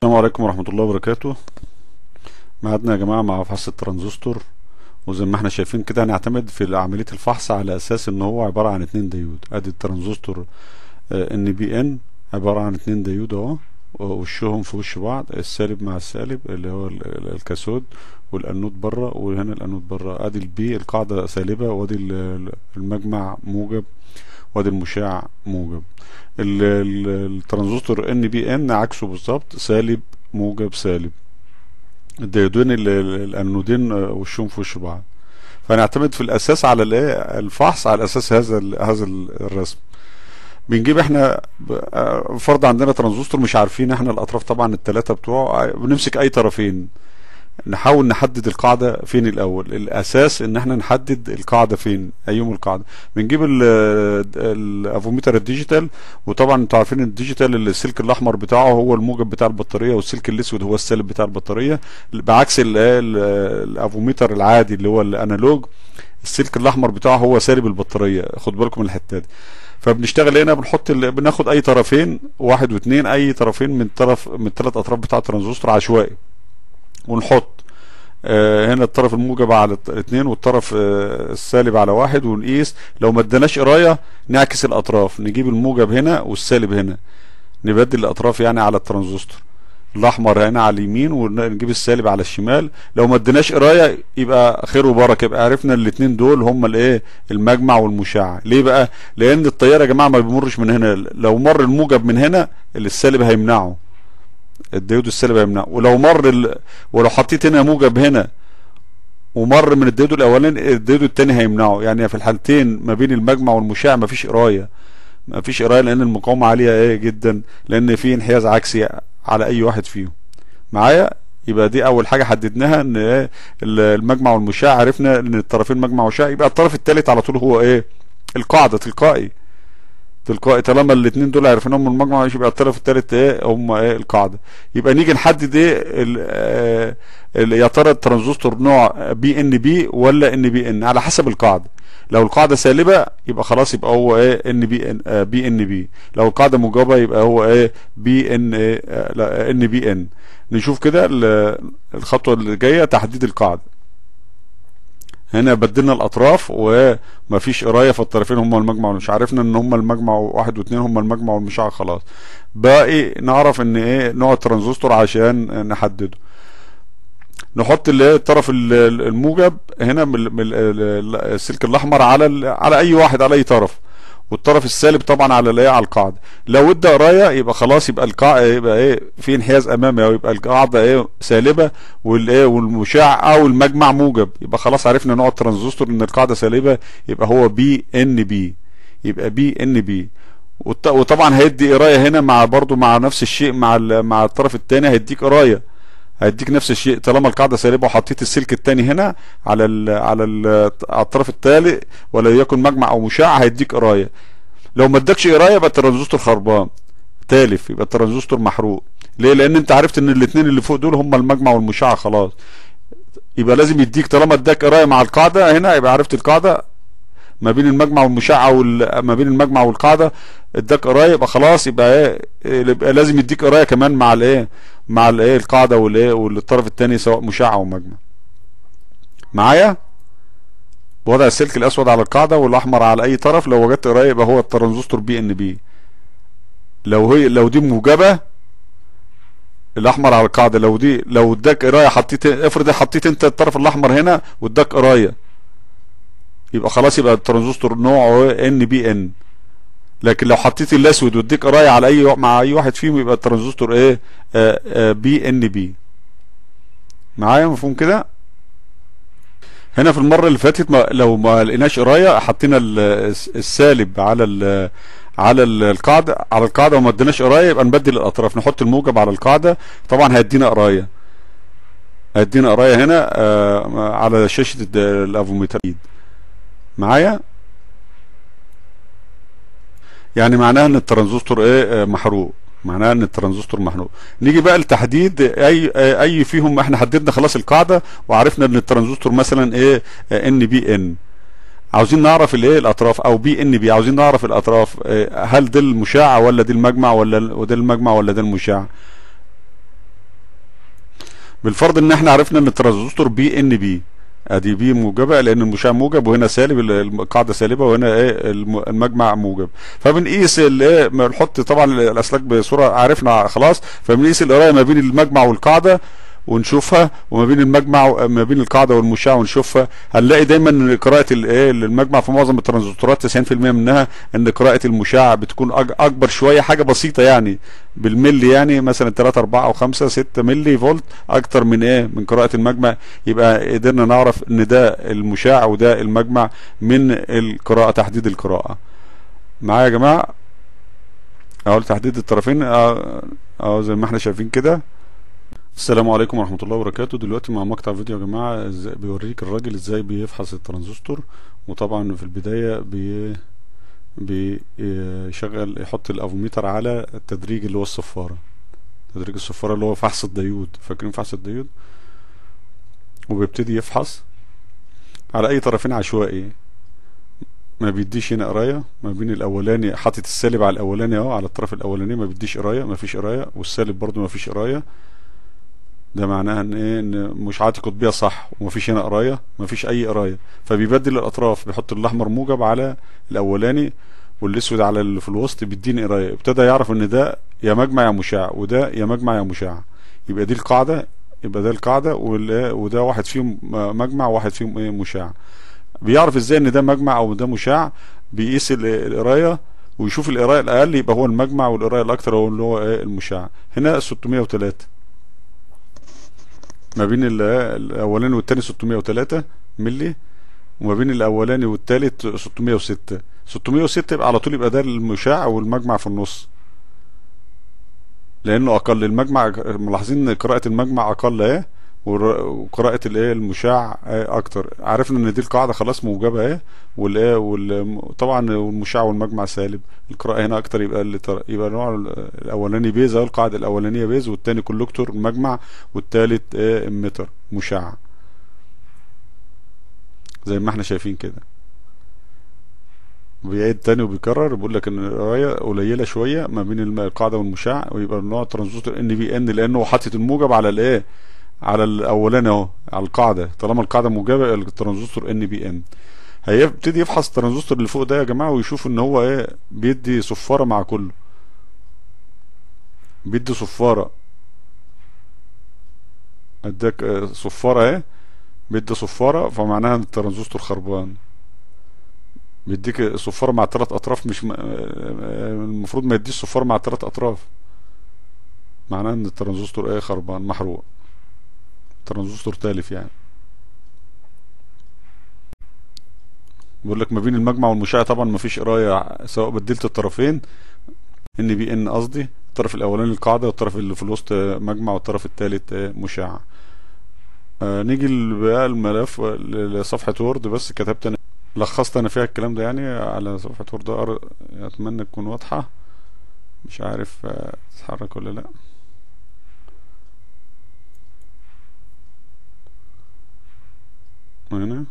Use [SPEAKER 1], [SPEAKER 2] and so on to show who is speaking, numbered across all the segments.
[SPEAKER 1] السلام عليكم ورحمة الله وبركاته معادنا يا جماعة مع فحص الترانزستور وزي ما احنا شايفين كده هنعتمد في عملية الفحص على أساس إن هو عبارة عن اتنين ديود أدي الترانزستور ان بي ان عبارة عن اتنين ديود اهو وشهم في وش بعض السالب مع السالب اللي هو ال- ال- الكاثود والانود بره وهنا الانود بره ادي البي القاعدة سالبة وادي ال- ال- المجمع موجب وادي المشع موجب ال- ال- الترانزستور ان بي ان عكسه بالظبط سالب موجب سالب الديودين ال- ال- الانودين آه، وشهم في وش بعض فنعتمد في الاساس على الايه الفحص على اساس هذا ال- هذا ال- الرسم بنجيب احنا ب- آه، فرض عندنا ترانزستور مش عارفين احنا الاطراف طبعا الثلاثه بتوعه آه، بنمسك اي طرفين نحاول نحدد القاعدة فين الأول الأساس إن احنا نحدد القاعدة فين أيهم القاعدة بنجيب ال- الأفوميتر الديجيتال وطبعا انتوا عارفين الديجيتال السلك الأحمر بتاعه هو الموجب بتاع البطارية والسلك الأسود هو السالب بتاع البطارية بعكس ال- ال- الأفوميتر العادي اللي هو الأنالوج السلك الأحمر بتاعه هو سالب البطارية خد بالكم من الحتة دي فبنشتغل هنا بنحط ال... بناخد اي طرفين واحد واثنين اي طرفين من طرف من الثلاث اطراف بتاع الترانزستور عشوائي ونحط آه، هنا الطرف الموجب على الت- الاثنين والطرف آه، السالب على واحد ونقيس لو ما اداناش قرايه نعكس الاطراف نجيب الموجب هنا والسالب هنا نبدل الاطراف يعني على الترانزستور الاحمر هنا على اليمين ونجيب السالب على الشمال لو ما اديناش قرايه يبقى خير وبركه يبقى عرفنا الاثنين دول هم الايه المجمع والمشع ليه بقى لان التيار يا جماعه ما بيمرش من هنا لو مر الموجب من هنا اللي السالب هيمنعه الديود السالب هيمنعه ولو مر ال... ولو حطيت هنا موجب هنا ومر من الديود الاولاني الديود الثاني هيمنعه يعني في الحالتين ما بين المجمع والمشع ما فيش قرايه ما فيش قرايه لان المقاومه عاليه ايه جدا لان في انحياز عكسي على اي واحد فيهم معايا يبقى دي اول حاجه حددناها ان ايه ال- المجمع والمشع عرفنا ان الطرفين مجمع وشع يبقى الطرف الثالث على طول هو ايه القاعده تلقائي تلقائي طالما الاثنين دول عرفناهم من المجمع يبقى الطرف الثالث ايه هم ايه القاعده يبقى نيجي نحدد ايه ال- آه، ال- يا ترى الترانزستور نوع بي ان بي ولا ان بي ان على حسب القاعده لو القاعده سالبه يبقى خلاص يبقى هو ايه ان بي ان آه، بي ان بي لو القاعده موجبه يبقى هو ايه بي ان ايه آه، لا ان بي ان نشوف كده ال- الخطوه اللي جايه تحديد القاعده هنا بدلنا الاطراف ومفيش قرايه فالطرفين هم المجمع والمشع عرفنا ان هم المجمع واحد واثنين هم المجمع والمشع خلاص باقي نعرف ان ايه نوع الترانزستور عشان نحدده نحط اللي هي الطرف ال- ال- الموجب هنا من ال- من ال- ال- السلك الاحمر على ال- على اي واحد على اي طرف والطرف السالب طبعا على الايه على القاعده لو ادى قرايه يبقى خلاص يبقى القاعده يبقى ايه في انحياز امامي او يبقى القاعده ايه سالبه والايه والمشع او المجمع موجب يبقى خلاص عرفنا نوع الترانزستور ان القاعده سالبه يبقى هو بي ان بي يبقى بي ان بي وط- وطبعا هيدي قرايه هنا مع برضو مع نفس الشيء مع ال- مع الطرف الثاني هيديك قرايه هيديك نفس الشيء طالما القاعده سالبه وحطيت السلك الثاني هنا على ال على ال على الطرف الثالث ولا يكن مجمع او مشع هيديك قرايه لو ما ادكش قرايه يبقى الترانزستور خربان تالف يبقى الترانزستور محروق ليه لان انت عرفت ان الاثنين اللي فوق دول هم المجمع والمشع خلاص يبقى لازم يديك طالما اداك قرايه مع القاعده هنا يبقى عرفت القاعده ما بين المجمع والمشع وال... ما بين المجمع والقاعده اداك قرايه يبقى خلاص يبقى ايه يبقى لازم يديك قرايه كمان مع الايه مع الايه القاعده والايه والطرف الثاني سواء مشع او مجمع معايا وضع السلك الاسود على القاعده والاحمر على اي طرف لو وجدت قرايه يبقى هو الترانزستور بي ان بي لو هي لو دي موجبه الاحمر على القاعده لو دي لو اداك قرايه حطيت افرض حطيت انت الطرف الاحمر هنا واداك قرايه يبقى خلاص يبقى الترانزستور نوعه ان بي ان لكن لو حطيت الاسود واديك قرايه على اي مع اي واحد فيهم يبقى الترانزستور ايه بي ان بي معايا مفهوم كده هنا في المره اللي فاتت ما لو ما لقيناش قرايه حطينا ال- السالب على ال على ال- القاعده على القاعده وما اديناش قرايه يبقى نبدل الاطراف نحط الموجب على القاعده طبعا هيدينا قرايه هيدينا قرايه هنا آه، على شاشه الد- الافوميتر معايا يعني معناها ان الترانزستور ايه آه، محروق معناها ان الترانزستور محروق نيجي بقى لتحديد اي آه، اي فيهم احنا حددنا خلاص القاعده وعرفنا ان الترانزستور مثلا ايه ان بي ان عاوزين نعرف الايه الاطراف او بي ان بي عاوزين نعرف الاطراف آه، هل ده المشع ولا دي المجمع ولا وده المجمع ولا ده المشع بالفرض ان احنا عرفنا ان الترانزستور بي ان بي ادي بي موجبه لان المشع موجب وهنا سالب ال- القاعده سالبه وهنا ايه الم- المجمع موجب فبنقيس الايه بنحط طبعا الاسلاك بصوره عرفنا خلاص فبنقيس القرايه ما بين المجمع والقاعده ونشوفها وما بين المجمع ما بين القاعده والمشع ونشوفها هنلاقي دايما ان قراءه الايه المجمع في معظم الترانزستورات 90% منها ان قراءه المشع بتكون أج- اكبر شويه حاجه بسيطه يعني بالملي يعني مثلا 3 4 او 5 6 ملي فولت اكتر من ايه من قراءه المجمع يبقى قدرنا نعرف ان ده المشاع وده المجمع من القراءه تحديد القراءه معايا يا جماعه اهو تحديد الطرفين اه اه زي ما احنا شايفين كده السلام عليكم ورحمة الله وبركاته دلوقتي مع مقطع فيديو يا جماعة ازاي بيوريك الراجل ازاي بيفحص الترانزستور وطبعا في البداية بي بيشغل يحط الافوميتر على التدريج اللي هو الصفارة تدريج الصفارة اللي هو فحص الديود فاكرين فحص الديود وبيبتدي يفحص على اي طرفين عشوائي ما بيديش هنا قرايه ما بين الاولاني حاطط السالب على الاولاني اهو على الطرف الاولاني ما بيديش قرايه ما فيش قرايه والسالب برضو ما فيش قرايه ده معناها ان ايه ان مشعات قطبيه صح ومفيش هنا قرايه مفيش اي قرايه فبيبدل الاطراف بيحط الاحمر موجب على الاولاني والاسود على اللي في الوسط بيديني قرايه ابتدى يعرف ان ده يا مجمع يا مشع وده يا مجمع يا مشع يبقى دي القاعده يبقى ده القاعده وال- وده واحد فيهم مجمع وواحد فيهم ايه مشع بيعرف ازاي ان ده مجمع او ده مشع بيقيس ال- القرايه ويشوف القرايه الاقل يبقى هو المجمع والقرايه الاكثر هو اللي هو ايه المشع هنا 603 ما بين ال- الاولاني والتاني 603 ملي وما بين الاولاني والتالت 606 606 يبقى على طول يبقى ده المشع والمجمع في النص لانه اقل المجمع ملاحظين ان قراءة المجمع اقل اهي ور- وقراءة الايه المشع ايه اكتر عرفنا ان دي القاعدة خلاص موجبة اهي والايه وال- طبعا والمشع والمجمع سالب القراءة هنا اكتر يبقى اللي تر- يبقى النوع الاولاني بيز اهو القاعدة الاولانية بيز والتاني كولكتور مجمع والتالت ايه اميتر مشع زي ما احنا شايفين كده بيعيد تاني وبيكرر بيقول لك ان القرايه قليله شويه ما بين الم- القاعده والمشع ويبقى النوع ترانزستور ان بي ان لانه حاطط الموجب على الايه على الاولاني اهو على القاعده طالما القاعده موجبه يبقى الترانزستور ان بي ان هيبتدي يفحص الترانزستور اللي فوق ده يا جماعه ويشوف ان هو ايه بيدي صفاره مع كله بيدي صفاره اداك آه، صفاره اهي بيدي صفاره فمعناها ان الترانزستور خربان بيديك صفارة مع ثلاث أطراف مش م... آه، المفروض ما يديش صفارة مع ثلاث أطراف معناه إن الترانزستور إيه خربان محروق ترانزستور تالف يعني بيقول لك ما بين المجمع والمشع طبعا ما فيش قراية سواء بدلت الطرفين ان بي ان قصدي الطرف الاولاني القاعدة والطرف اللي في الوسط آه، مجمع والطرف الثالث مشع آه نيجي ل- بقى الملف لصفحة وورد بس كتبت انا لخصت انا فيها الكلام ده يعني على صفحة وورد أر- اتمنى تكون واضحة مش عارف آه، تتحرك ولا لا هنا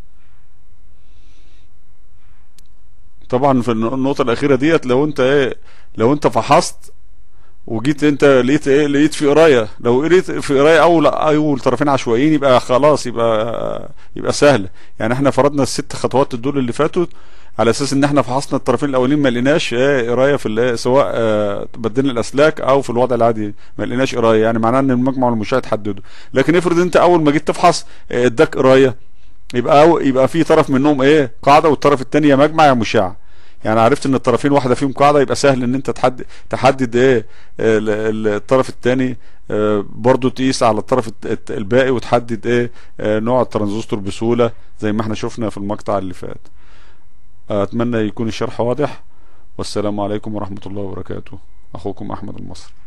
[SPEAKER 1] طبعا في الن- النقطة الأخيرة ديت لو أنت إيه لو أنت فحصت وجيت أنت لقيت إيه لقيت في قراية لو قريت في قراية أول أول طرفين عشوائيين يبقى خلاص يبقى يبقى سهل يعني إحنا فرضنا الست خطوات دول اللي فاتوا على أساس إن إحنا فحصنا الطرفين الأولين ما لقيناش إيه قراية في الإيه سواء آه، بدلنا الأسلاك أو في الوضع العادي ما لقيناش قراية يعني معناه إن المجمع والمشاهد حددوا لكن افرض أنت أول ما جيت تفحص آه، اداك قراية يبقى أو يبقى في طرف منهم ايه قاعده والطرف الثاني يا مجمع يا مشع يعني عرفت ان الطرفين واحده فيهم قاعده يبقى سهل ان انت تحدد تحدد ايه ال- ال- الطرف الثاني برضو تقيس على الطرف الت- الت- الباقي وتحدد ايه آه، نوع الترانزستور بسهوله زي ما احنا شفنا في المقطع اللي فات اتمنى يكون الشرح واضح والسلام عليكم ورحمه الله وبركاته اخوكم احمد المصري